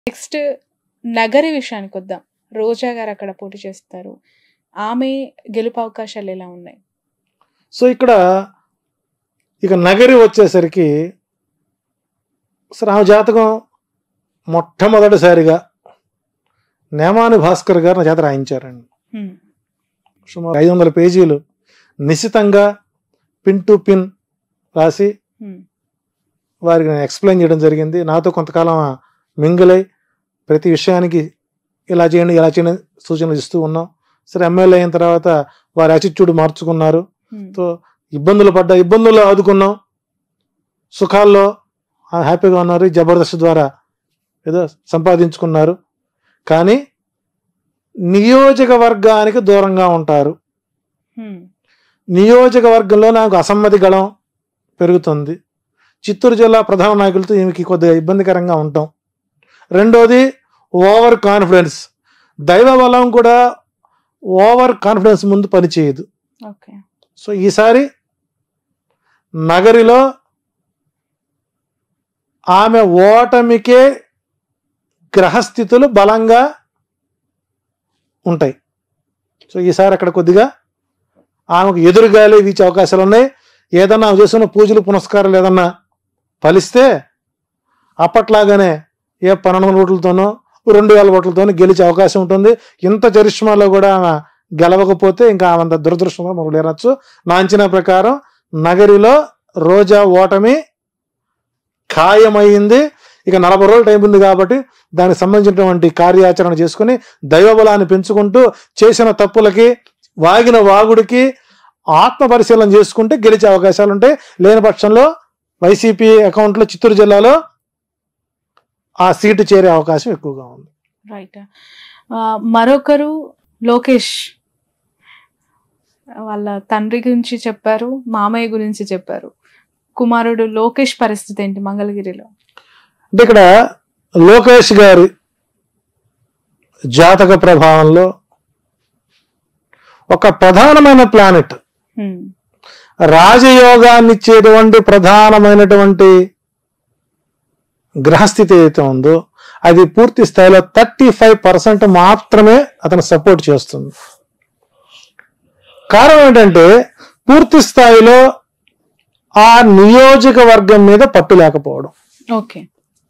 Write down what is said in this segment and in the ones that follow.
Next Nagari విషయానికి వద్దాం రోజా గారు అక్కడ పోటీ చేస్తారు ఆమె గెలుపు అవకాశాలు ఎలా ఉన్నాయి సో ఇక్కడ ఇక నగరి వచ్చేసరికి అసలు ఆమె జాతకం మొట్టమొదటిసారిగా నేమాని భాస్కర్ గారు నా చేత రాయించారండి హ్మ్. సుమారు ఐదు వందల పేజీలు నిశితంగా పిన్ టు పిన్ రాసి హ్మ్. వారికి నేను ఎక్స్ప్లెయిన్ చేయడం జరిగింది నాతో కొంతకాలం మింగులై ప్రతి విషయానికి ఇలా చేయండి ఇలా చేయండి సూచనలు ఇస్తూ ఉన్నాం సరే ఎమ్మెల్యే అయిన తర్వాత వారి యాటిట్యూడ్ మార్చుకున్నారు హ్మ్. తో ఇబ్బందులు పడ్డ ఇబ్బందుల్లో ఆదుకున్నాం సుఖాల్లో ఆ హ్యాపీగా ఉన్నారు ఈ జబర్దస్త్ ద్వారా ఏదో సంపాదించుకున్నారు కానీ నియోజకవర్గానికి దూరంగా ఉంటారు హ్మ్. నియోజకవర్గంలో నాకు అసమ్మతి గళం పెరుగుతుంది చిత్తూరు జిల్లా ప్రధాన నాయకులతో ఈమెకి కొద్దిగా ఇబ్బందికరంగా ఉంటాం రెండోది ఓవర్ కాన్ఫిడెన్స్ దైవ బలం కూడా ఓవర్ కాన్ఫిడెన్స్ ముందు పనిచేయదు ఓకే సో ఈసారి నగరిలో ఆమె ఓటమికే గ్రహస్థితులు బలంగా ఉంటాయి సో ఈసారి అక్కడ కొద్దిగా ఆమెకు ఎదురుగాలి వీచే అవకాశాలు ఉన్నాయి ఏదన్నా ఆమె చేస్తున్న పూజలు పునస్కారాలు ఏదన్నా ఫలిస్తే అప్పట్లాగానే ఏ పన్నెండు ఓట్లతోనో రెండు వేల ఓట్లతోనో గెలిచే అవకాశం ఉంటుంది ఇంత చరిష్మాలో కూడా ఆమె గెలవకపోతే ఇంకా ఆమె అంత దురదృష్టంగా మనం లేనొచ్చు నా అంచనా ప్రకారం నగరిలో రోజా ఓటమి ఖాయమైంది ఇక నలభై రోజులు టైం ఉంది కాబట్టి దానికి సంబంధించినటువంటి కార్యాచరణ చేసుకుని దైవబలాన్ని పెంచుకుంటూ చేసిన తప్పులకి వాగిన వాగుడికి ఆత్మ పరిశీలన చేసుకుంటే గెలిచే అవకాశాలు ఉంటాయి లేని పక్షంలో వైసీపీ అకౌంట్లో చిత్తూరు జిల్లాలో ఆ సీటు చేరే అవకాశం ఎక్కువగా ఉంది రైట్ మరొకరు లోకేష్ వాళ్ళ తండ్రి గురించి చెప్పారు మామయ్య గురించి చెప్పారు కుమారుడు లోకేష్ పరిస్థితి ఏంటి మంగళగిరిలో అంటే ఇక్కడ లోకేష్ గారి జాతక ప్రభావంలో ఒక ప్రధానమైన ప్లానెట్ హ్మ్. రాజయోగాన్ని ఇచ్చేటువంటి ప్రధానమైనటువంటి గ్రహస్థితి ఏదైతే ఉందో అది పూర్తి స్థాయిలో థర్టీ ఫైవ్ పర్సెంట్ మాత్రమే అతను సపోర్ట్ చేస్తుంది కారణం ఏంటంటే పూర్తి స్థాయిలో ఆ నియోజకవర్గం మీద పట్టు లేకపోవడం ఓకే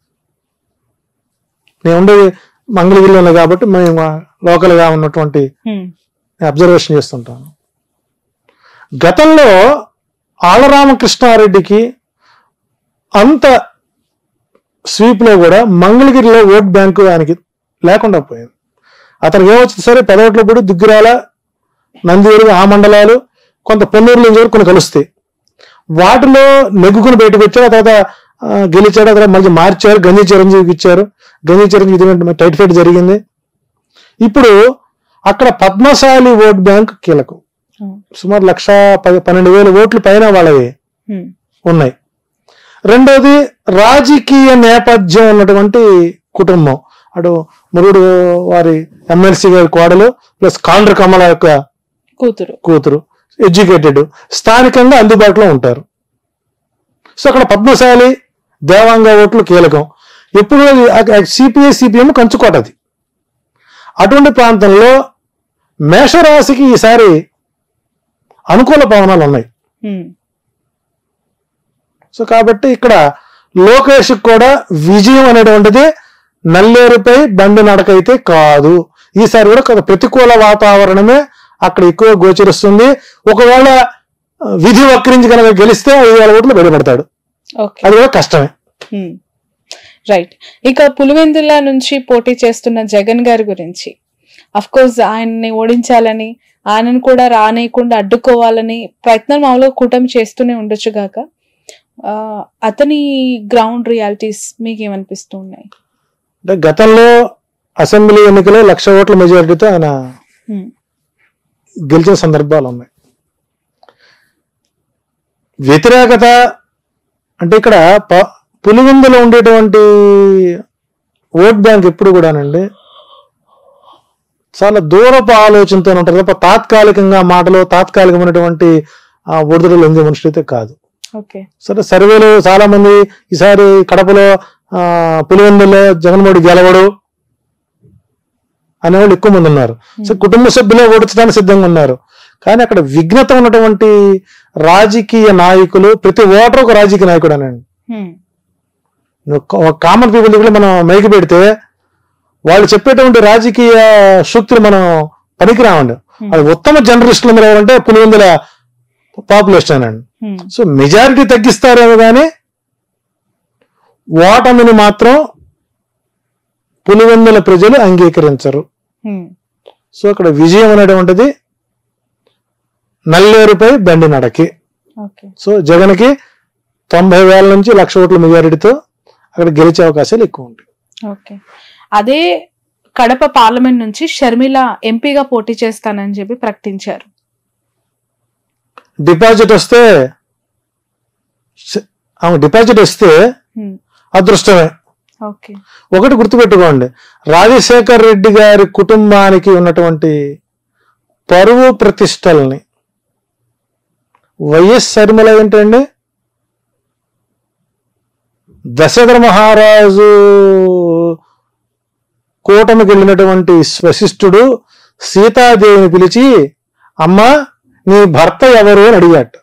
నేను ఉండేది మంగళగిరిలోనే కాబట్టి మేము లోకల్గా ఉన్నటువంటి హ్మ్. అబ్జర్వేషన్ చేస్తుంటాను గతంలో ఆలరామకృష్ణారెడ్డికి అంత స్వీప్లో కూడా మంగళగిరిలో ఓట్ బ్యాంకు ఆయనకి లేకుండా పోయింది అతనికి ఏమొచ్చింది సరే పెదవట్లో కూడా దిగ్గురాల నందివేలు ఆ మండలాలు కొంత పొన్నూరులో నుంచి వరకు కొన్ని కలుస్తాయి వాటిలో నెగ్గుకుని బయటకు వచ్చారు ఆ తర్వాత ఆ, గెలిచాడు ఆ తర్వాత మళ్ళీ మార్చారు గంజి చిరంజీవికి ఇచ్చారు గంజి చిరంజీవి టైట్ ఫైట్ జరిగింది ఇప్పుడు అక్కడ పద్మశాలి ఓట్ బ్యాంక్ కీలకం హ్మ్. సుమారు లక్ష పది పన్నెండు వేల ఓట్లు పైన వాళ్ళవి హ్మ్. ఉన్నాయి రెండోది రాజకీయ నేపథ్యం ఉన్నటువంటి కుటుంబం అటు మురుడు వారి ఎమ్మెల్సీ గారి కోడలు ప్లస్ కాండ్ర కమల యొక్క కూతురు కూతురు ఎడ్యుకేటెడ్ స్థానికంగా అందుబాటులో ఉంటారు సో అక్కడ పద్మశాలి దేవాంగ ఓట్లు కీలకం ఎప్పుడు సిపిఐ సిపిఎం కంచుకోటది అటువంటి ప్రాంతంలో మేషరాశికి ఈసారి అనుకూల పవనాలు ఉన్నాయి హ్మ్. సో కాబట్టి ఇక్కడ లోకేష్ కూడా విజయం అనేటువంటిది నల్లేరుపై బండి నడకైతే కాదు ఈసారి కూడా కొంత ప్రతికూల వాతావరణమే అక్కడ ఎక్కువ గోచరిస్తుంది ఒకవేళ ఆ, విధి వక్రించి కనుక గెలిస్తే ఐదు వేల ఓట్లు బయటపడతాడు ఓకే అది కూడా కష్టమే హ్మ్. రైట్ ఇక పులివెందుల నుంచి పోటీ చేస్తున్న జగన్ గారి గురించి అఫ్ కోర్స్ ఆయన్ని ఓడించాలని ఆయనను కూడా రానేయకుండా అడ్డుకోవాలని ప్రయత్నం మామూలుగా కూటమి చేస్తూనే ఉండొచ్చు గాక ఆ, అతని గ్రౌండ్ రియాలిటీస్ మీకు ఏమనిపిస్తూ ఉన్నాయి అంటే గతంలో అసెంబ్లీ ఎన్నికలో లక్ష ఓట్ల మెజారిటీతో ఆయన హ్మ్. గెలిచిన సందర్భాలు ఉన్నాయి వ్యతిరేకత అంటే ఇక్కడ ప- పులివెందులో ఉండేటువంటి ఓట్ బ్యాంక్ ఎప్పుడు కూడానండి చాలా దూరపు ఆలోచనతో ఉంటారు తప్ప తాత్కాలికంగా మాటలు తాత్కాలికమైనటువంటి ఆ ఒడిదుడులు ఎందే మనుషులైతే కాదు ఓకే సరే సర్వేలు చాలా మంది ఈసారి కడపలో ఆ, పులివెందుల్లో జగన్మోహన్ గెలవడు అనేవాళ్ళు ఎక్కువ మంది ఉన్నారు సో కుటుంబ సభ్యులే ఓడించడానికి సిద్ధంగా ఉన్నారు కానీ అక్కడ విఘ్నత ఉన్నటువంటి రాజకీయ నాయకులు ప్రతి ఓటర్ ఒక రాజకీయ నాయకుడు అనండి హ్మ్. నువ్వు కామన్ పీపుల్ దగ్గర మనం మైకి పెడితే వాళ్ళు చెప్పేటువంటి రాజకీయ సూక్తులు మనం పనికిరామండి అది ఉత్తమ జర్నలిస్టులు మీరు ఎవరంటే పులివెందుల పాపులేషన్ అండి హ్మ్. సో మెజారిటీ తగ్గిస్తారేమో కానీ ఓటమిని మాత్రం పులివెందుల ప్రజలు అంగీకరించరు హ్మ్. సో అక్కడ విజయం అనేటువంటిది నల్లేరుపై బండి నడకి ఓకే సో జగన్కి తొంభై వేల నుంచి లక్ష ఓట్ల మెజారిటీతో అక్కడ గెలిచే అవకాశాలు ఎక్కువ ఉంటాయి ఓకే అదే కడప పార్లమెంట్ నుంచి షర్మిల ఎంపీగా పోటీ చేస్తానని చెప్పి ప్రకటించారు డిపాజిట్ వస్తే స- ఆమె డిపాజిట్ వస్తే హ్మ్. అదృష్టమే ఓకే ఒకటి గుర్తుపెట్టుకోండి రాజశేఖర్ రెడ్డి గారి కుటుంబానికి ఉన్నటువంటి పరువు ప్రతిష్టల్ని వైఎస్ శర్మిల ఏంటండి దశరథ మహారాజు కూటమికి వెళ్ళినటువంటి వశిష్ఠుడు సీతాదేవిని పిలిచి అమ్మా నీ భర్త ఎవరు అని అడిగాట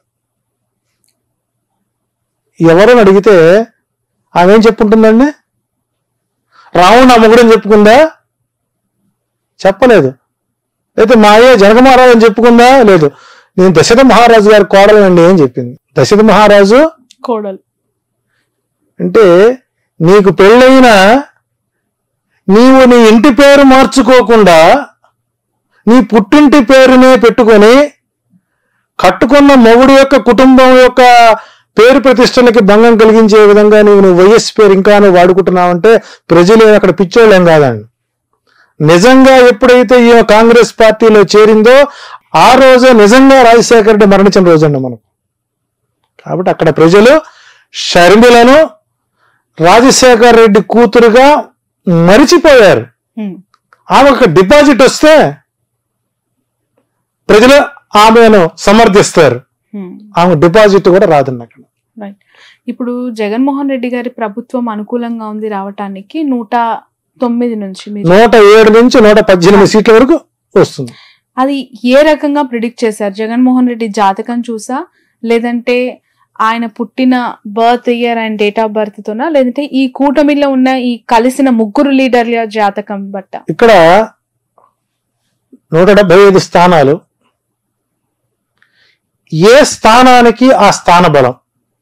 ఎవరు అని అడిగితే ఆమె ఏం చెప్పుంటుందండి రావణ్ నా మొగుడని చెప్పుకుందా చెప్పలేదు అయితే మాయే జనక మహారాజు అని చెప్పుకుందా లేదు నేను దశరథ మహారాజు గారి కోడలండి అని చెప్పింది దశరథ మహారాజు కోడలు అంటే నీకు పెళ్ళైన నీవు నీ ఇంటి పేరు మార్చుకోకుండా నీ పుట్టింటి పేరునే పెట్టుకొని కట్టుకున్న మొగుడు యొక్క కుటుంబం యొక్క పేరు ప్రతిష్టలకి భంగం కలిగించే విధంగా నీవు నువ్వు వైఎస్ పేరు ఇంకా నువ్వు వాడుకుంటున్నావంటే ప్రజలు అక్కడ పిచ్చోళ్ళేం కాదండి నిజంగా ఎప్పుడైతే ఈ కాంగ్రెస్ పార్టీలో చేరిందో ఆ రోజే నిజంగా రాజశేఖర రెడ్డి మరణించిన రోజండి మనకు కాబట్టి అక్కడ ప్రజలు షర్మిలను రాజశేఖర రెడ్డి కూతురుగా మరిచిపోయారు హ్మ్. ఆమెకు డిపాజిట్ వస్తే ప్రజలు ఆమెను సమర్థిస్తారు హ్మ్. ఆమె డిపాజిట్ కూడా రాదండి అక్కడ రైట్ ఇప్పుడు జగన్మోహన్ రెడ్డి గారి ప్రభుత్వం అనుకూలంగా ఉంది రావటానికి నూట తొమ్మిది నుంచి మీరు నూట ఏడు నుంచి నూట పద్దెనిమిది సీట్ల వరకు వస్తుంది అది ఏ రకంగా ప్రిడిక్ట్ చేశారు జగన్మోహన్ రెడ్డి జాతకం చూసా లేదంటే ఆయన పుట్టిన birth year and date of birth తోనా లేదంటే ఈ కూటమిలో ఉన్న ఈ కలిసిన ముగ్గురు లీడర్ల జాతకం బట్ట ఇక్కడ నూట డెబ్బై ఐదు స్థానాలు ఏ స్థానానికి ఆ స్థాన బలం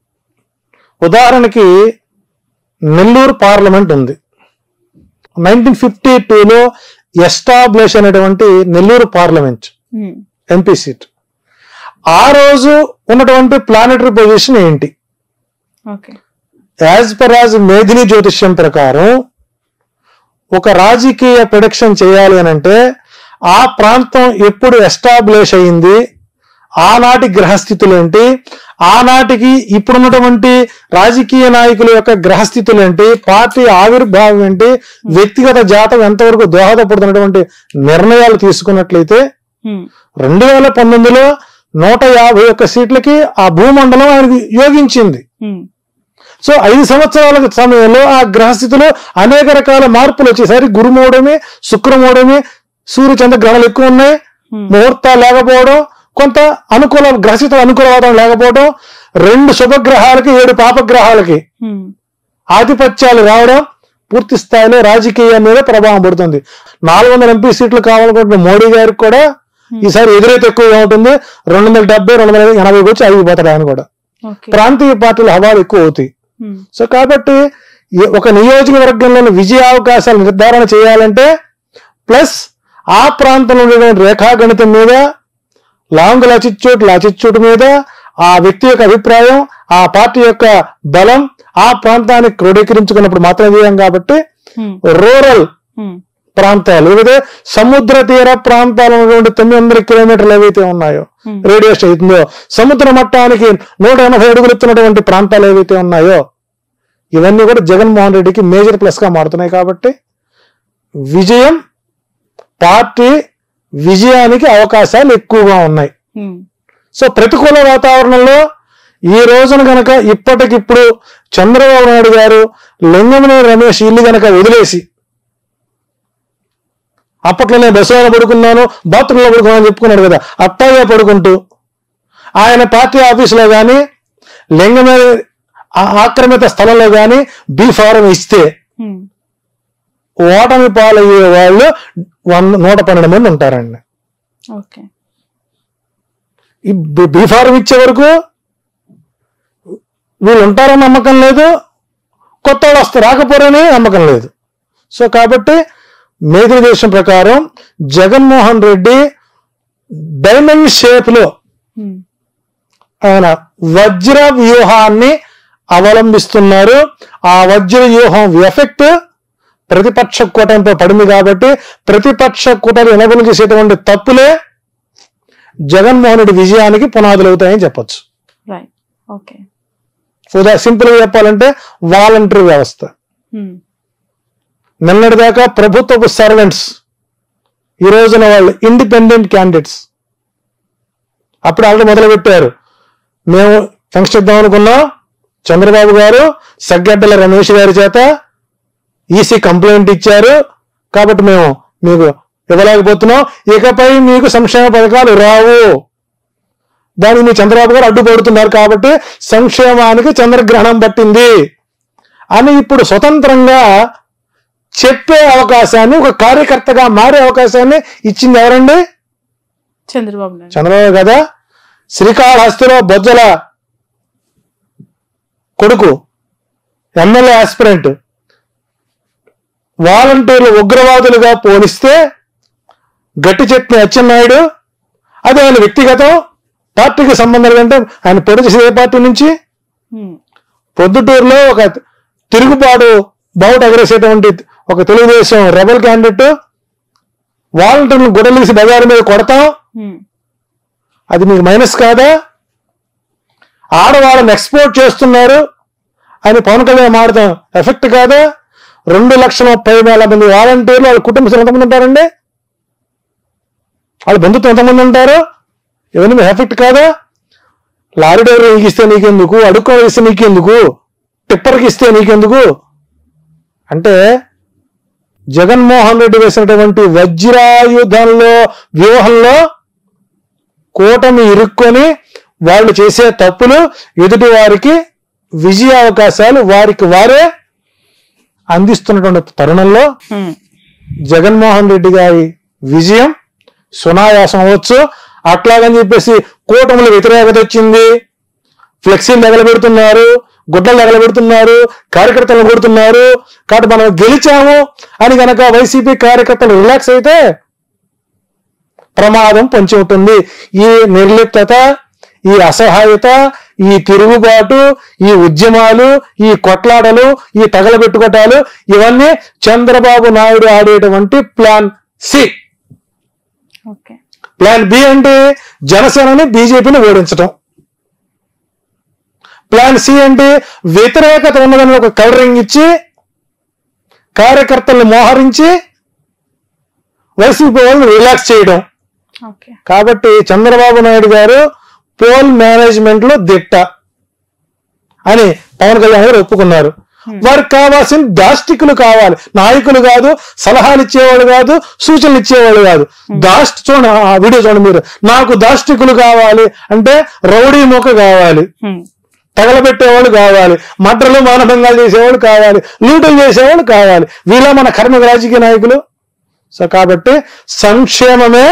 ఉదాహరణకి నెల్లూరు పార్లమెంట్ ఉంది నైన్టీన్ ఫిఫ్టీ టూలో ఎస్టాబ్లిష్ అనేటువంటి నెల్లూరు పార్లమెంట్ హ్మ్. ఎంపీ సీట్ ఆ రోజు ఉన్నటువంటి ప్లానటరీ పొజిషన్ ఏంటి ఓకే యాజ్ పర్ యాజ్ మేధిని జ్యోతిష్యం ప్రకారం ఒక రాజకీయ ప్రొడక్షన్ చేయాలి అని అంటే ఆ ప్రాంతం ఎప్పుడు ఎస్టాబ్లిష్ అయింది ఆనాటి గ్రహస్థితులు ఏంటి ఆనాటికి ఇప్పుడున్నటువంటి రాజకీయ నాయకుల యొక్క గ్రహస్థితులు ఏంటి పార్టీ ఆవిర్భావం ఏంటి వ్యక్తిగత జాతం ఎంతవరకు దోహదపడుతున్నటువంటి నిర్ణయాలు తీసుకున్నట్లయితే హ్మ్. రెండు వేల పంతొమ్మిదిలో నూట యాభై ఒక్క సీట్లకి ఆ భూమండలం ఆయనకు యోగించింది హ్మ్. సో ఐదు సంవత్సరాల సమయంలో ఆ గ్రహస్థితిలో అనేక రకాల మార్పులు వచ్చేసరి గురుమూడమే శుక్రమూడమే సూర్య చంద్ర గ్రహాలు ఎక్కువ ఉన్నాయి హ్మ్. ముహూర్తాలు లేకపోవడం కొంత అనుకూల గ్రహస్థితులు అనుకూల వాతావరణం లేకపోవడం రెండు శుభగ్రహాలకి ఏడు పాపగ్రహాలకి హ్మ్. ఆధిపత్యాలు రావడం పూర్తి స్థాయిలో రాజకీయం మీద ప్రభావం పడుతుంది నాలుగు వందల ఎంపీ సీట్లు కావాలనుకుంటున్న మోడీ గారికి కూడా ఈసారి ఎదురైతే ఎక్కువగా ఉంటుంది రెండు వందల డెబ్బై రెండు వందల ఎనభైకి వచ్చి అయిపోతాడు ఆయన కూడా ఓకే ప్రాంతీయ పార్టీల హవాలు ఎక్కువ అవుతాయి హ్మ్. సో కాబట్టి ఈ- ఒక నియోజకవర్గంలోని విజయ అవకాశాలు నిర్ధారణ చేయాలంటే ప్లస్ ఆ ప్రాంతంలో ఉండేటువంటి రేఖాగణితం మీద లాంగ్ లాచిచ్యూట్ లాచిచ్యూట్ మీద ఆ వ్యక్తి యొక్క అభిప్రాయం ఆ పార్టీ యొక్క బలం ఆ ప్రాంతాన్ని క్రోడీకరించుకున్నప్పుడు మాత్రమే చేయం కాబట్టి హ్మ్. రూరల్ హ్మ్. ప్రాంతాలు ఏదైతే సముద్ర తీర ప్రాంతాలు ఉన్నటువంటి తొమ్మిది వందల కిలోమీటర్లు ఏవైతే ఉన్నాయో Hmm. రేడియేషన్ అవుతుందో సముద్ర మట్టానికి నూట ఎనభై అడుగులు ఎత్తున్నటువంటి ప్రాంతాలు ఏవైతే ఉన్నాయో ఇవన్నీ కూడా జగన్మోహన్ రెడ్డికి మేజర్ ప్లస్ గా మారుతున్నాయి కాబట్టి విజయం పార్టీ విజయానికి అవకాశాలు ఎక్కువగా ఉన్నాయి హ్మ్. సో ప్రతికూల వాతావరణంలో ఈ రోజున గనక ఇప్పటికిప్పుడు చంద్రబాబు నాయుడు గారు లింగమనే రమేష్ ఇల్లు గనక వదిలేసి అప్పట్లో నేను బస్సులో పడుకున్నాను బాత్రూంలో పడుకున్నాను అని చెప్పుకున్నాడు కదా అట్టాగే పడుకుంటూ ఆయన పార్టీ ఆఫీసులో కానీ లింగమే ఆ- ఆక్రమిత స్థలంలో కానీ బీ ఫారం ఇస్తే ఉమ్, ఓటమి పాలయ్యే వాళ్ళు వంద నూట పన్నెండు మంది ఉంటారండి ఓకే ఈ బి- బీ ఫారం ఇచ్చే వరకు వీళ్ళు ఉంటారని నమ్మకం లేదు కొత్త వాళ్ళు వస్తారు రాకపోరని నమ్మకం లేదు సో కాబట్టి మేధిని దేశం ప్రకారం జగన్మోహన్ రెడ్డి డైమండ్ షేప్ లో ఉమ్, ఆయన వజ్ర వ్యూహాన్ని అవలంబిస్తున్నారు ఆ వజ్ర వ్యూహం ఎఫెక్ట్ ప్రతిపక్ష కూటమిపై పడింది కాబట్టి ప్రతిపక్ష కూటమి ఎనబులు చేసేటువంటి తప్పులే జగన్మోహన్ రెడ్డి విజయానికి పునాదులు అవుతాయని చెప్పొచ్చు రైట్ ఓకే ఉదా సింపుల్ గా చెప్పాలంటే వాలంటరీ వ్యవస్థ ఉమ్, నిన్నటిదాకా ప్రభుత్వపు సర్వెంట్స్ ఈ రోజున వాళ్ళు ఇండిపెండెంట్ క్యాండిడేట్స్ అప్పుడు ఆల్రెడీ మొదలు పెట్టారు మేము ఫంక్షన్ ఇద్దాం అనుకున్నాం చంద్రబాబు గారు సగ్గడ్డల రమేష్ గారి చేత ఈసీ కంప్లైంట్ ఇచ్చారు కాబట్టి మేము మీకు ఇవ్వలేకపోతున్నాం ఇకపై మీకు సంక్షేమ పథకాలు రావు దానికి మీ చంద్రబాబు గారు అడ్డుపడుతున్నారు కాబట్టి సంక్షేమానికి చంద్రగ్రహణం పట్టింది అని ఇప్పుడు స్వతంత్రంగా చెప్పే అవకాశాన్ని ఒక కార్యకర్తగా మారే అవకాశాన్ని ఇచ్చింది ఎవరండి చంద్రబాబు నాయుడు చంద్రబాబు కదా శ్రీకాళహస్తిలో బొజ్జల కొడుకు ఎమ్మెల్యే ఆస్పిరెంట్ వాలంటీర్లు ఉగ్రవాదులుగా పోలిస్తే గట్టి చెప్పిన అచ్చెన్నాయుడు అది ఆయన వ్యక్తిగతం పార్టీకి సంబంధం ఏంటంటే ఆయన పొడి చేసే ఏ పార్టీ నుంచి ఉమ్, పొద్దుటూరులో ఒక తిరుగుబాటు బావుట ఎగరేసేటువంటి ఒక తెలుగుదేశం రెబల్ క్యాండిడేట్ వాలంటీర్లు గుడలేసి బజారు మీద కొడతాం ఉమ్, అది మీకు మైనస్ కాదా ఆడవాళ్ళని ఎక్స్పోర్ట్ చేస్తున్నారు అని పవన్ కళ్యాణ్ మాడతాం ఎఫెక్ట్ కాదా రెండు లక్షల ముప్పై వేల మంది వాలంటీర్లు వాళ్ళ కుటుంబ సభ్యులు ఎంతమంది ఉంటారండి వాళ్ళ బంధుత్వం ఎంతమంది ఉంటారు ఇవన్నీ మీ ఎఫెక్ట్ కాదా లారీ డ్రైవర్ నీకు ఇస్తే నీకెందుకు అడుక్కోవాలి ఇస్తే నీకెందుకు టిప్పర్కి ఇస్తే నీకెందుకు అంటే జగన్మోహన్ రెడ్డి వేసినటువంటి వజ్రాయుధంలో వ్యూహంలో కూటమి ఇరుక్కొని వాళ్ళు చేసే తప్పులు ఎదుటి వారికి విజయ అవకాశాలు వారికి వారే అందిస్తున్నటువంటి తరుణంలో ఉమ్, జగన్మోహన్ రెడ్డి గారి విజయం సునాయాసం అవ్వచ్చు అట్లాగని చెప్పేసి కూటములు వ్యతిరేకత వచ్చింది ఫ్లెక్సీలు తగలబెడుతున్నారు గుడ్డలు తగలబెడుతున్నారు కార్యకర్తలు కొడుతున్నారు కాబట్టి మనం గెలిచాము అని గనక వైసీపీ కార్యకర్తలు రిలాక్స్ అయితే ప్రమాదం పొంచి ఉంటుంది ఈ నిర్లిప్తత ఈ అసహాయత ఈ తిరుగుబాటు ఈ ఉద్యమాలు ఈ కొట్లాటలు ఈ తగలబెట్టుకోటాలు ఇవన్నీ చంద్రబాబు నాయుడు ఆడేటువంటి plan C okay plan B అంటే జనసేనని బీజేపీని ఓడించడం ప్లాన్ సి అంటే వ్యతిరేకత ఉన్నదని ఒక కలరింగ్ ఇచ్చి కార్యకర్తల్ని మోహరించి వైసీపీ వాళ్ళని రిలాక్స్ చేయడం ఓకే కాబట్టి చంద్రబాబు నాయుడు గారు పోల్ మేనేజ్మెంట్ లో దిట్ట అని పవన్ కళ్యాణ్ గారు ఒప్పుకున్నారు వారికి కావాల్సిన దాష్టికులు కావాలి నాయకులు కాదు సలహాలు ఇచ్చేవాళ్ళు కాదు సూచనలు ఇచ్చేవాళ్ళు కాదు దాష్టి చూడండి ఆ వీడియో చూడండి మీరు నాకు దాష్టికులు కావాలి అంటే రౌడీ మొక్క కావాలి ఉమ్, తగలబెట్టేవాళ్ళు కావాలి మడ్రలు మానభంగాలు చేసేవాళ్ళు కావాలి లూటులు చేసేవాళ్ళు కావాలి వీళ్ళ మన కర్మ రాజకీయ నాయకులు సో కాబట్టి సంక్షేమమే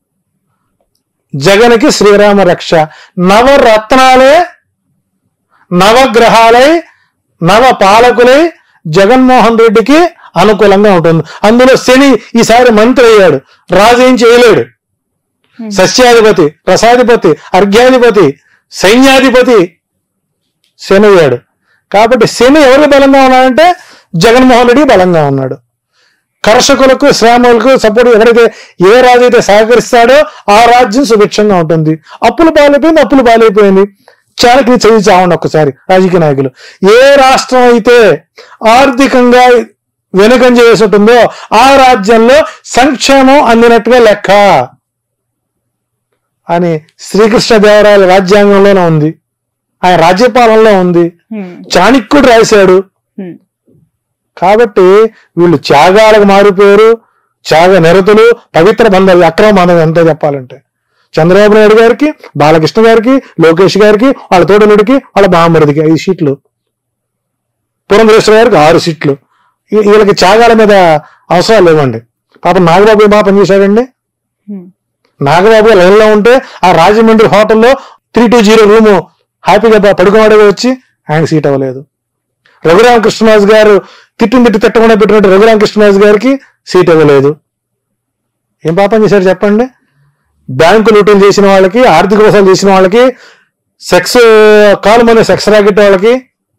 జగన్కి శ్రీరామ రక్ష నవరత్నాలే నవగ్రహాలై నవ పాలకులై జగన్మోహన్ రెడ్డికి అనుకూలంగా ఉంటుంది అందులో శని ఈసారి మంత్రి అయ్యాడు రాజు ఏం చేయలేడు సస్యాధిపతి రసాధిపతి అర్ఘ్యాధిపతి సైన్యాధిపతి శని అయ్యాడు కాబట్టి శని ఎవరికి బలంగా ఉన్నాడంటే జగన్మోహన్ రెడ్డి బలంగా ఉన్నాడు కర్షకులకు శ్రామకులకు సపోర్ట్ ఎవరైతే ఏ రాజు అయితే సహకరిస్తాడో ఆ రాజ్యం సుభిక్షంగా ఉంటుంది అప్పులు పాలైపోయింది అప్పులు పాలైపోయింది చాలకి చదివి చావండి ఒక్కసారి రాజకీయ నాయకులు ఏ రాష్ట్రం అయితే ఆర్థికంగా వెనుకంజ వేసి ఉంటుందో ఆ రాజ్యంలో సంక్షేమం అందినట్టుగా లెక్క అని శ్రీకృష్ణ దేవరాయల రాజ్యాంగంలోనే ఉంది ఆయన రాజ్యపాలనలో ఉంది హ్మ్. చాణక్యుడు రాశాడు హ్మ్. కాబట్టి వీళ్ళు త్యాగాలకు మారిపోయారు త్యాగ నిరతులు పవిత్ర బంధాలు అక్రమ బంధం ఎంతో చెప్పాలంటే చంద్రబాబు నాయుడు గారికి బాలకృష్ణ గారికి లోకేష్ గారికి వాళ్ళ తోడలుడికి వాళ్ళ బామ్మరిదికి ఐదు సీట్లు పురంధరేశ్వర గారికి ఆరు సీట్లు ఈ- వీళ్ళకి త్యాగాల మీద అవసరాలు లేవండి పాపం నాగబాబు ఏం బాగా పనిచేశాడండి హ్మ్. నాగబాబు లైన్లో ఉంటే ఆ రాజమండ్రి హోటల్లో త్రీ టూ జీరో రూము హ్యాపీగా బా- పడుకోవడమే వచ్చి ఆయన సీట్ అవ్వలేదు రఘురామకృష్ణరాజు గారు తిట్టిన తిట్టి తిట్టకుండా పెట్టినట్టు రఘురామకృష్ణరాజు గారికి సీట్ ఇవ్వలేదు ఏం పాపం చేశారు చెప్పండి బ్యాంకు లూటీలు చేసిన వాళ్ళకి ఆర్థిక మోసాలు చేసిన వాళ్ళకి సెక్స్ కాలు మన సెక్స్ రాకెట్ వాళ్ళకి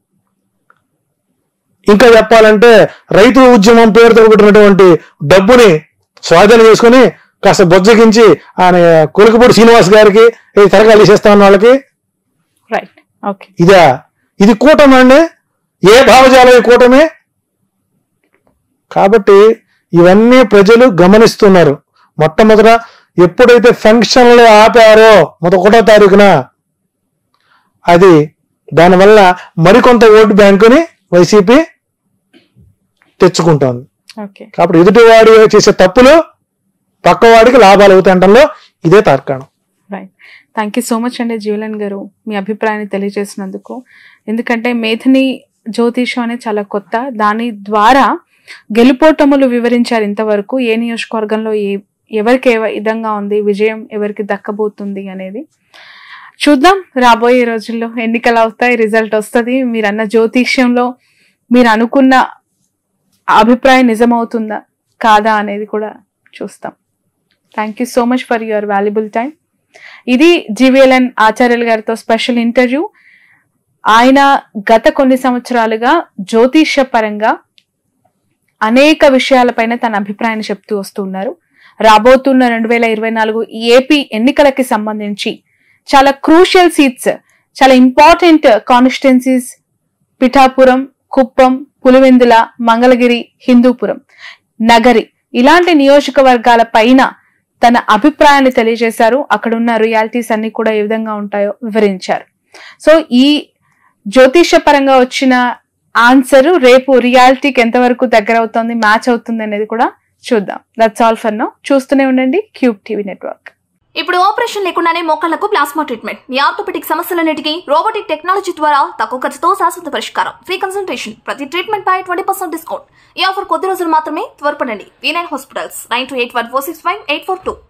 ఇంకా చెప్పాలంటే రైతు ఉద్యమం పేరుతో పెట్టినటువంటి డబ్బుని స్వాధీనం చేసుకుని కాస్త బొజ్జగించి ఆయన కొలికపూడి శ్రీనివాస్ గారికి ఇది తరగా తీసేస్తా ఉన్న వాళ్ళకి రైట్ ఓకే ఇదా ఇది కూటమి అండి ఏ భావజాలం ఈ కూటమి కాబట్టి ఇవన్నీ ప్రజలు గమనిస్తున్నారు మొట్టమొదట ఎప్పుడైతే ఫంక్షన్లు ఆపారో మొదట ఒకటో తారీఖున అది దానివల్ల మరికొంత ఓటు బ్యాంకుని వైసీపీ తెచ్చుకుంటోంది ఓకే కాబట్టి ఎదుటివాడు చేసే తప్పులు పక్కవాడికి లాభాలు అవుతాయంటంలో ఇదే తార్కాణం right thank you so much అండి జీవలన్ గారు మీ అభిప్రాయాన్ని తెలియజేసినందుకు ఎందుకంటే మేథని జ్యోతిషం అనేది చాలా కొత్త దాని ద్వారా గెలుపోటములు వివరించారు ఇంతవరకు ఏ నియోజకవర్గంలో ఏ ఎవరికి ఏ విధంగా ఉంది విజయం ఎవరికి దక్కబోతుంది అనేది చూద్దాం రాబోయే రోజుల్లో ఎన్నికలు అవుతాయి రిజల్ట్ వస్తుంది మీరు అన్న జ్యోతిష్యంలో మీరు అనుకున్న అభిప్రాయం నిజమవుతుందా కాదా అనేది కూడా చూస్తాం thank you so much for your valuable time ఇది జీవీఎల్ఎన్ ఆచార్యులు గారితో స్పెషల్ ఇంటర్వ్యూ ఆయన గత కొన్ని సంవత్సరాలుగా జ్యోతిష్య పరంగా అనేక విషయాలపైన తన అభిప్రాయాన్ని చెప్తూ వస్తున్నారు రాబోతున్న రెండు వేల ఇరవై నాలుగు ఏపీ ఎన్నికలకి సంబంధించి చాలా క్రూషియల్ సీట్స్ చాలా ఇంపార్టెంట్ కాన్స్టిట్యున్సీస్ పిఠాపురం కుప్పం పులివెందుల మంగళగిరి హిందూపురం నగరి ఇలాంటి నియోజకవర్గాల పైన తన అభిప్రాయాన్ని తెలియజేశారు అక్కడున్న రియాలిటీస్ అన్ని కూడా ఏ విధంగా ఉంటాయో వివరించారు సో ఈ జ్యోతిష పరంగా వచ్చిన ఆన్సర్ రేపు రియాలిటీకి ఎంతవరకు దగ్గర అవుతుంది మ్యాచ్ అవుతుంది అనేది కూడా చూద్దాం దట్స్ ఆల్ ఫర్ నో చూస్తూనే ఉండండి క్యూబ్ టీవీ నెట్వర్క్ ఇప్పుడు ఆపరేషన్ లేకుండానే మోకాళ్లకు ప్లాస్మా ట్రీట్మెంట్ మీ ఆర్థోపెటిక్ సమస్యలన్నిటికీ రోబోటిక్ టెక్నాలజీ ద్వారా తక్కువ ఖర్చుతో శాశ్వత పరిష్కారం ఫ్రీ కన్సల్టేషన్ ప్రతి ట్రీట్మెంట్ పై ట్వంటీ పర్సెంట్ డిస్కౌంట్ ఈ ఆఫర్ కొద్ది రోజులు మాత్రమే త్వరపడండి V nine hospitals nine two eight one four six five eight four two